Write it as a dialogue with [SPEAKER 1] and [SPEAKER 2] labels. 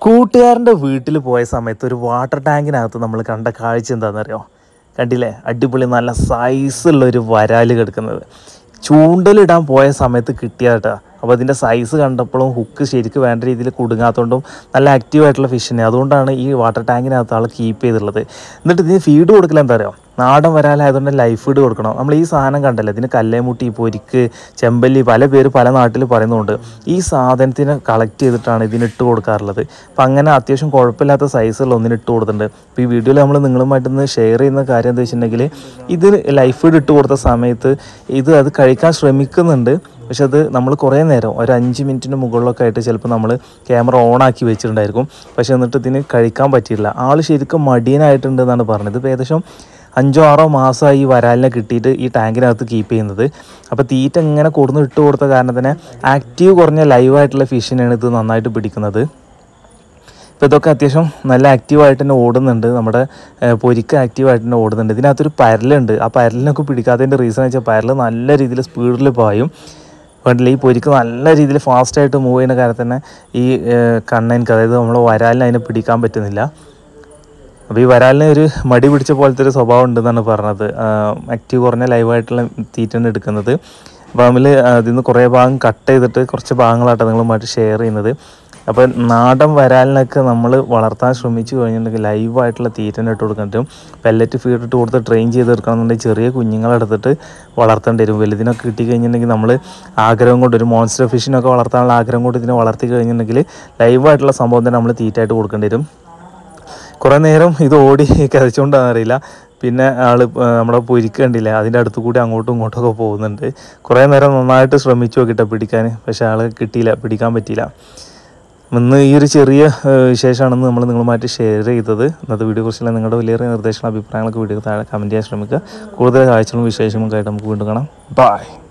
[SPEAKER 1] കൂട്ടുകാരൻ്റെ വീട്ടിൽ പോയ സമയത്ത് ഒരു വാട്ടർ ടാങ്കിനകത്ത് നമ്മൾ കണ്ട കാഴ്ച എന്താണെന്നറിയോ കണ്ടില്ലേ അടിപൊളി നല്ല സൈസുള്ള ഒരു വരാല് കിടക്കുന്നത് ചൂണ്ടലിടാൻ പോയ സമയത്ത് കിട്ടിയാട്ടാ അപ്പോൾ അതിൻ്റെ സൈസ് കണ്ടപ്പോഴും ഹുക്ക് ശരിക്കും വേണ്ട രീതിയിൽ കുടുങ്ങാത്തതുകൊണ്ടും നല്ല ആക്റ്റീവ് ആയിട്ടുള്ള ഫിഷിനെ അതുകൊണ്ടാണ് ഈ വാട്ടർ ടാങ്കിനകത്ത് ആൾ കീപ്പ് ചെയ്തിട്ടുള്ളത് എന്നിട്ട് ഇതിന് ഫീഡ് കൊടുക്കൽ എന്താ അറിയോ നാടൻ വരാലായതുകൊണ്ട് ലൈഫ് ഫീഡ് കൊടുക്കണം നമ്മൾ ഈ സാധനം കണ്ടല്ലോ ഇതിന് കല്ലേമുട്ടി പൊരിക്ക് ചെമ്പല്ലി പല പേര് പല നാട്ടിൽ പറയുന്നുണ്ട് ഈ സാധനത്തിനെ കളക്ട് ചെയ്തിട്ടാണ് ഇതിന് ഇട്ട് കൊടുക്കാറുള്ളത് അപ്പം അങ്ങനെ അത്യാവശ്യം കുഴപ്പമില്ലാത്ത സൈസുള്ള ഒന്നിന് ഇട്ട് കൊടുത്തിട്ടുണ്ട് അപ്പോൾ ഈ വീഡിയോയിൽ നമ്മൾ നിങ്ങളുമായിട്ടൊന്ന് ഷെയർ ചെയ്യുന്ന കാര്യം എന്താ വെച്ചിട്ടുണ്ടെങ്കിൽ ഇത് ലൈഫ് ഫീഡ് ഇട്ട് കൊടുത്ത സമയത്ത് ഇത് അത് കഴിക്കാൻ ശ്രമിക്കുന്നുണ്ട് പക്ഷെ അത് നമ്മൾ കുറേ നേരം ഒരു അഞ്ച് മിനിറ്റിന് മുകളിലൊക്കെ ആയിട്ട് ചിലപ്പോൾ നമ്മൾ ക്യാമറ ഓൺ ആക്കി വെച്ചിട്ടുണ്ടായിരിക്കും പക്ഷെ എന്നിട്ട് ഇതിന് കഴിക്കാൻ പറ്റിയില്ല ആൾ ശരിക്കും മടിയനായിട്ടുണ്ട് എന്നാണ് പറഞ്ഞത് ഇപ്പോൾ ഏകദേശം അഞ്ചോ ആറോ മാസമായി ഈ വരാലിനെ കിട്ടിയിട്ട് ഈ ടാങ്കിനകത്ത് കീപ്പ് ചെയ്യുന്നത് അപ്പോൾ തീറ്റ ഇങ്ങനെ കൊടുന്ന് ഇട്ട് കൊടുത്ത കാരണം തന്നെ ആക്റ്റീവ് കുറഞ്ഞ ലൈവായിട്ടുള്ള ഫിഷിനെയാണ് ഇത് നന്നായിട്ട് പിടിക്കുന്നത് ഇപ്പോൾ ഇതൊക്കെ അത്യാവശ്യം നല്ല ആക്റ്റീവായിട്ട് തന്നെ ഓടുന്നുണ്ട് നമ്മുടെ ഏഹ്, പൊരിക്ക് ആക്റ്റീവായിട്ട് തന്നെ ഓടുന്നുണ്ട് ഇതിനകത്തൊരു പരലുണ്ട് ആ പരലിനൊക്കെ പിടിക്കാത്തതിൻ്റെ റീസൺ വെച്ചാൽ പരൽ നല്ല രീതിയിൽ സ്പീഡിൽ പായും കണ്ടില്ല ഈ പൊരിക്ക് നല്ല രീതിയിൽ ഫാസ്റ്റായിട്ട് മൂവ് ചെയ്യുന്ന കാലത്ത് തന്നെ ഈ ഏഹ്, കണ്ണനിക്ക് അതായത് നമ്മൾ വരാലിന് അതിനെ പിടിക്കാൻ പറ്റുന്നില്ല അപ്പോൾ ഈ വരാലിന് ഒരു മടി പിടിച്ച പോലത്തെ ഒരു സ്വഭാവം ഉണ്ടെന്നാണ് പറഞ്ഞത് ആക്റ്റീവ് കുറഞ്ഞ ലൈവായിട്ടുള്ള തീറ്റയാണ് എടുക്കുന്നത് അപ്പോൾ അതിൽ അതിൽ നിന്ന് കുറേ ഭാഗം കട്ട് ചെയ്തിട്ട് കുറച്ച് ഭാഗങ്ങളായിട്ട് നിങ്ങളുമായിട്ട് ഷെയർ ചെയ്യുന്നത് അപ്പോൾ നാടൻ വരാലിനൊക്കെ നമ്മൾ വളർത്താൻ ശ്രമിച്ചു കഴിഞ്ഞിട്ടുണ്ടെങ്കിൽ ലൈവായിട്ടുള്ള തീറ്റനെ ഇട്ട് കൊടുക്കേണ്ടി പെല്ലറ്റ് ഫീഡ് ഇട്ട് കൊടുത്ത് ട്രെയിൻ ചെയ്തെടുക്കണമെന്നുണ്ടെങ്കിൽ ചെറിയ കുഞ്ഞുങ്ങളെടുത്തിട്ട് വളർത്തേണ്ടി വരും വലുതിനൊക്കെ കിട്ടി കഴിഞ്ഞിട്ടുണ്ടെങ്കിൽ നമ്മൾ ആഗ്രഹം കൊണ്ട് ഒരു മോൺസ്റ്റർ ഫിഷിനൊക്കെ വളർത്താനുള്ള ആഗ്രഹം കൊണ്ട് ഇതിനെ വളർത്തി കഴിഞ്ഞിട്ടുണ്ടെങ്കിൽ ലൈവായിട്ടുള്ള സംഭവം തന്നെ നമ്മൾ തീറ്റയായിട്ട് കൊടുക്കേണ്ടി വരും കുറേ നേരം ഇത് ഓടി കരച്ചുകൊണ്ടാണെന്ന് അറിയില്ല പിന്നെ ആള് ആ, നമ്മുടെ പൊരിക്ക് കണ്ടില്ലേ അതിൻ്റെ അടുത്ത് കൂടി അങ്ങോട്ടും ഇങ്ങോട്ടും ഒക്കെ പോകുന്നുണ്ട് കുറേ നേരം നന്നായിട്ട് ശ്രമിച്ചു നോക്കിയിട്ട് പിടിക്കാൻ പക്ഷേ ആൾ കിട്ടിയില്ല പിടിക്കാൻ പറ്റിയില്ല ഇന്ന് ഈ ഒരു ചെറിയ ആ, വിശേഷമാണെന്ന് നമ്മൾ നിങ്ങളുമായിട്ട് ഷെയർ ചെയ്തത് ഇന്നത്തെ വീഡിയോ കുറിച്ചുള്ള നിങ്ങളുടെ വലിയ നിർദ്ദേശങ്ങളും അഭിപ്രായങ്ങളൊക്കെ വീഡിയോ താഴെ കമൻറ്റ് ചെയ്യാൻ ശ്രമിക്കുക കൂടുതൽ കാഴ്ചകളും വിശേഷങ്ങളും ആയിട്ട് നമുക്ക് വീണ്ടും കാണാം ബൈ